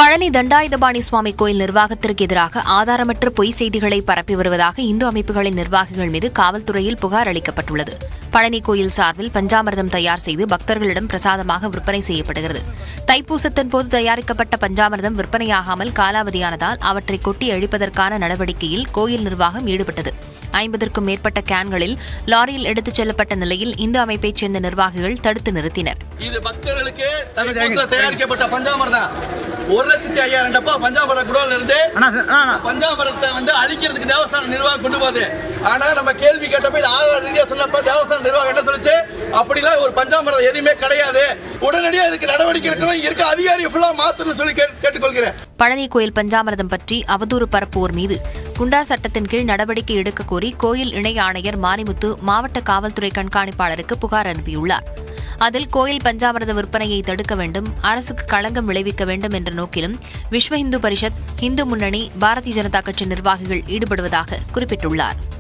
பழனி தண்டாயுதபாணி சுவாமி கோயில் நிர்வாகத்திற்கு எதிராக ஆதாரமற்ற பொய் செய்திகளை பரப்பி வருவதாக இந்து அமைப்புகளின் நிர்வாகிகள் மீது காவல்துறையில் புகார் அளிக்கப்பட்டுள்ளது பழனி கோயில் சார்பில் பஞ்சாமிர்தம் தயார் செய்து பக்தர்களிடம் பிரசாதமாக விற்பனை செய்யப்படுகிறது தைப்பூசத்தின் போது தயாரிக்கப்பட்ட பஞ்சாமிர்தம் விற்பனையாகாமல் காலாவதியானதால் அவற்றை கொட்டி அழிப்பதற்கான நடவடிக்கையில் கோயில் நிர்வாகம் ஈடுபட்டது ஐம்பதற்கும் மேற்பட்ட கேன்களில் லாரியில் எடுத்துச் செல்லப்பட்ட நிலையில் இந்து அமைப்பைச் சேர்ந்த நிர்வாகிகள் தடுத்து நிறுத்தினர் இது பக்தர்களுக்கு தைப்பூசத்துல தயாரிக்கப்பட்ட பஞ்சாமிர்தம் ஒரு லட்சத்தி ஐயாயிரம் டப்பா பஞ்சாமிரத குடோன்ல இருந்து பஞ்சாமிரத்தை வந்து அழிக்கிறதுக்கு தேவஸ்தான நிர்வாகம் கொண்டு போகுது ஆனா நம்ம கேள்வி கேட்டப்ப இது ஆதார ரீதியா சொன்னப்ப தேவஸ்தான நிர்வாகம் என்ன சொல்லுச்சு அப்படிலாம் ஒரு பஞ்சாமிரதம் எதுவுமே கிடையாது உடனடியா இதுக்கு நடவடிக்கை எடுக்கணும் இங்க இருக்க அதிகாரி ஃபுல்லா மாத்தணும்னு சொல்லி கேட்டு- கேட்டுக்கொள்கிறேன் பழனி கோயில் பஞ்சாமிரதம் பற்றி அவதூறு பரப்புவோர் மீது குண்டா சட்டத்தின் கீழ் நடவடிக்கை எடுக்க கோரி கோயில் இணை ஆணையர் மாரிமுத்து மாவட்ட காவல்துறை கண்காணிப்பாளருக்கு புகார் அனுப்பியுள்ளார் அதில் கோயில் பஞ்சாமிரத விற்பனையை தடுக்க வேண்டும் அரசுக்கு களங்கம் விளைவிக்க வேண்டும் என்ற நோக்கிலும் விஸ்வ இந்து பரிஷத் இந்து முன்னணி பாரதிய ஜனதா கட்சி நிர்வாகிகள் ஈடுபடுவதாக குறிப்பிட்டுள்ளார்